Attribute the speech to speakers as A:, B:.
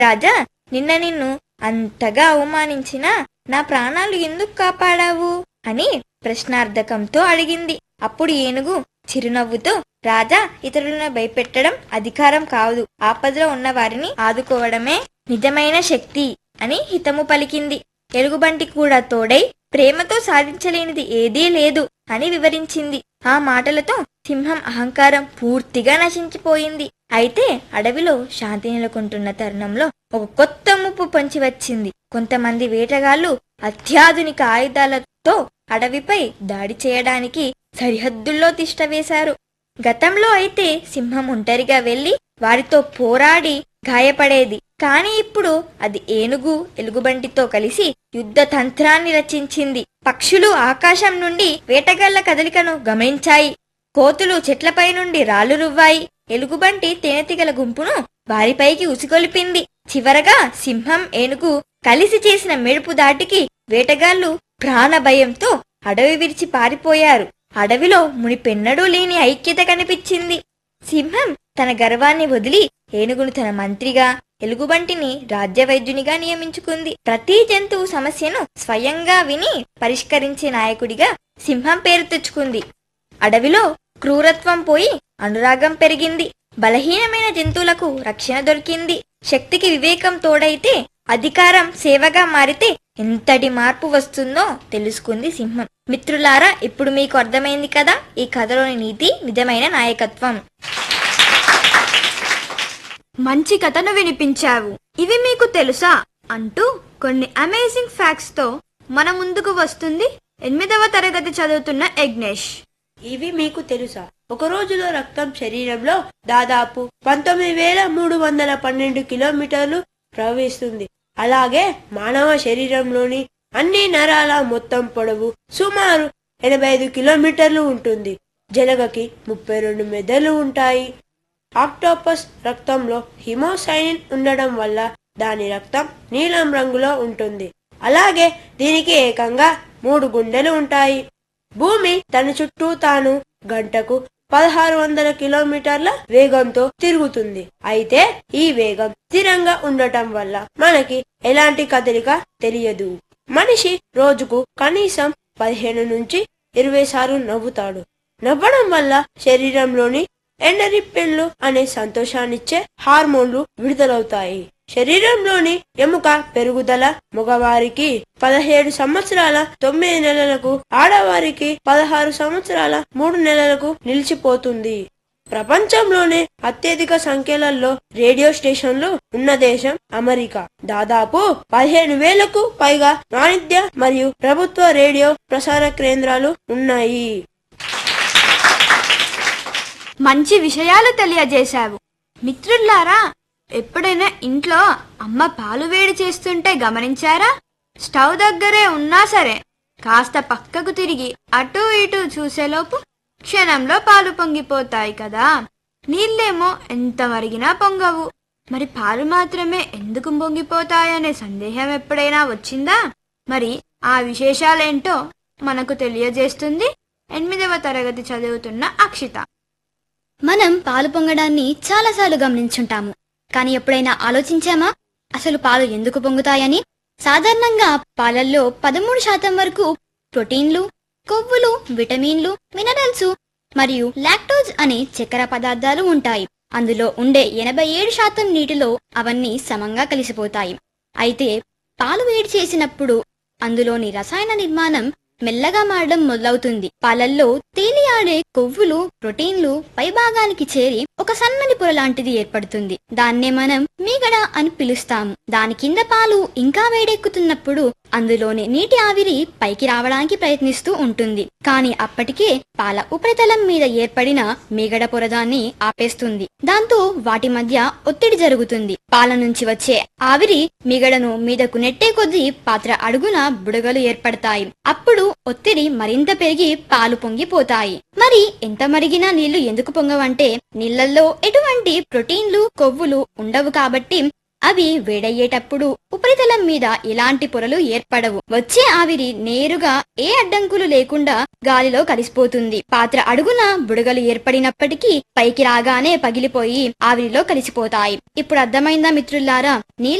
A: రాజా నిన్న నిన్ను అంతగా అవమానించినా నా ప్రాణాలు ఎందుకు కాపాడావు అని ప్రశ్నార్థకంతో అడిగింది అప్పుడు ఏనుగు చిరునవ్వుతో రాజా ఇతరులను భయపెట్టడం అధికారం కాదు ఆపదలో ఉన్న వారిని ఆదుకోవడమే నిజమైన శక్తి అని హితము పలికింది ఎలుగుబంటి కూడా తోడై ప్రేమతో సాధించలేనిది ఏదీ లేదు అని వివరించింది ఆ మాటలతో సింహం అహంకారం పూర్తిగా నశించిపోయింది అయితే అడవిలో శాంతి నెలకొంటున్న తరుణంలో ఒక కొత్త ముప్పు పొంచి వచ్చింది కొంతమంది వేటగాళ్లు అత్యాధునిక ఆయుధాలతో అడవిపై దాడి చేయడానికి సరిహద్దుల్లో తిష్టవేశారు గతంలో అయితే సింహం ఒంటరిగా వెళ్లి వారితో పోరాడి గాయపడేది కానీ ఇప్పుడు అది ఏనుగు ఎలుగుబంటితో కలిసి యుద్ధ తంత్రాన్ని రచించింది పక్షులు ఆకాశం నుండి వేటగాళ్ల కదలికను గమనించాయి కోతులు చెట్లపై నుండి రాళ్లు రువ్వాయి ఎలుగుబంటి తేనెతిగల గుంపును వారిపైకి ఉసిగొలిపింది చివరగా సింహం ఏనుగు కలిసి చేసిన మెరుపు దాటికి వేటగాళ్లు ప్రాణ భయంతో అడవి విడిచి పారిపోయారు అడవిలో మునిపెన్నడూ లేని ఐక్యత కనిపించింది సింహం తన గర్వాన్ని వదిలి ఏనుగును తన మంత్రిగా ఎలుగుబంటిని రాజ్యవైద్యునిగా నియమించుకుంది ప్రతి జంతువు సమస్యను స్వయంగా విని పరిష్కరించే నాయకుడిగా సింహం పేరు తెచ్చుకుంది అడవిలో క్రూరత్వం పోయి అనురాగం పెరిగింది బలహీనమైన జంతువులకు రక్షణ దొరికింది శక్తికి వివేకం తోడైతే అధికారం సేవగా మారితే ఎంతటి మార్పు వస్తుందో తెలుసుకుంది సింహం మిత్రులారా ఇప్పుడు మీకు అర్థమైంది కదా ఈ కథలోని నీతి నిజమైన నాయకత్వం
B: మంచి కథను వినిపించావు ఇవి మీకు తెలుసా అంటూ కొన్ని అమేజింగ్ ఫ్యాక్ట్స్ తో మన ముందుకు వస్తుంది ఎనిమిదవ తరగతి చదువుతున్న యజ్ఞేష్
C: ఇవి మీకు తెలుసా ఒక రోజులో రక్తం శరీరంలో దాదాపు పంతొమ్మిది వేల మూడు వందల పన్నెండు కిలోమీటర్లు ప్రవహిస్తుంది అలాగే మానవ శరీరంలోని అన్ని నరాల మొత్తం పొడవు సుమారు ఎనభై ఐదు కిలోమీటర్లు ఉంటుంది జలగకి ముప్పై రెండు మెదళ్ళు ఉంటాయి ఆక్టోపస్ రక్తంలో హిమోసైనిన్ ఉండడం వల్ల దాని రక్తం నీలం రంగులో ఉంటుంది అలాగే దీనికి ఏకంగా మూడు గుండెలు ఉంటాయి భూమి తన చుట్టూ తాను గంటకు పదహారు వందల కిలోమీటర్ల వేగంతో తిరుగుతుంది అయితే ఈ వేగం స్థిరంగా ఉండటం వల్ల మనకి ఎలాంటి కదలిక తెలియదు మనిషి రోజుకు కనీసం పదిహేను నుంచి ఇరవై సార్లు నవ్వుతాడు నవ్వడం వల్ల శరీరంలోని ఎండరిప్పిన్లు అనే సంతోషాన్నిచ్చే హార్మోన్లు విడుదలవుతాయి శరీరంలోని ఎముక పెరుగుదల మగవారికి పదిహేడు సంవత్సరాల తొమ్మిది నెలలకు ఆడవారికి పదహారు సంవత్సరాల మూడు నెలలకు నిలిచిపోతుంది ప్రపంచంలోనే అత్యధిక సంఖ్యలలో రేడియో స్టేషన్లు ఉన్న దేశం అమెరికా దాదాపు పదిహేను వేలకు పైగా వాణిజ్య మరియు ప్రభుత్వ రేడియో ప్రసార కేంద్రాలు ఉన్నాయి
B: మంచి విషయాలు తెలియజేశావు మిత్రుల్లారా ఎప్పుడైనా ఇంట్లో అమ్మ పాలు వేడి చేస్తుంటే గమనించారా స్టవ్ దగ్గరే ఉన్నా సరే కాస్త పక్కకు తిరిగి అటు ఇటు చూసేలోపు క్షణంలో పాలు పొంగిపోతాయి కదా నీళ్ళేమో ఎంత మరిగినా పొంగవు మరి పాలు మాత్రమే ఎందుకు పొంగిపోతాయనే సందేహం ఎప్పుడైనా వచ్చిందా మరి ఆ విశేషాలేంటో మనకు తెలియజేస్తుంది ఎనిమిదవ తరగతి చదువుతున్న అక్షిత
D: మనం పాలు పొంగడాన్ని చాలాసార్లు గమనించుంటాము కానీ ఎప్పుడైనా ఆలోచించామా అసలు పాలు ఎందుకు పొంగుతాయని సాధారణంగా పాలల్లో పదమూడు శాతం వరకు ప్రోటీన్లు కొవ్వులు విటమిన్లు మినరల్స్ మరియు లాక్టోజ్ అనే చక్కెర పదార్థాలు ఉంటాయి అందులో ఉండే ఎనభై ఏడు శాతం నీటిలో అవన్నీ సమంగా కలిసిపోతాయి అయితే పాలు వేడి చేసినప్పుడు అందులోని రసాయన నిర్మాణం మెల్లగా మారడం మొదలవుతుంది పాలల్లో తేలియాడే కొవ్వులు ప్రోటీన్లు పైభాగానికి చేరి ఒక సన్నని పొర లాంటిది ఏర్పడుతుంది దాన్నే మనం మీగడ అని పిలుస్తాము దాని కింద పాలు ఇంకా వేడెక్కుతున్నప్పుడు అందులోని నీటి ఆవిరి పైకి రావడానికి ప్రయత్నిస్తూ ఉంటుంది కానీ అప్పటికే పాల ఉపరితలం మీద ఏర్పడిన మీగడ పొర దాన్ని ఆపేస్తుంది దాంతో వాటి మధ్య ఒత్తిడి జరుగుతుంది పాల నుంచి వచ్చే ఆవిరి మిగడను మీదకు నెట్టే కొద్దీ పాత్ర అడుగున బుడగలు ఏర్పడతాయి అప్పుడు ఒత్తిడి మరింత పెరిగి పాలు పొంగిపోతాయి మరి ఎంత మరిగినా నీళ్లు ఎందుకు పొంగవంటే నీళ్లలో ఎటువంటి ప్రోటీన్లు కొవ్వులు ఉండవు కాబట్టి అవి వేడయ్యేటప్పుడు ఉపరితలం మీద ఎలాంటి పొరలు ఏర్పడవు వచ్చే ఆవిరి నేరుగా ఏ అడ్డంకులు లేకుండా గాలిలో కలిసిపోతుంది పాత్ర అడుగున బుడగలు ఏర్పడినప్పటికీ పైకి రాగానే పగిలిపోయి ఆవిరిలో కలిసిపోతాయి ఇప్పుడు అర్థమైందా మిత్రులారా నీళ్ళ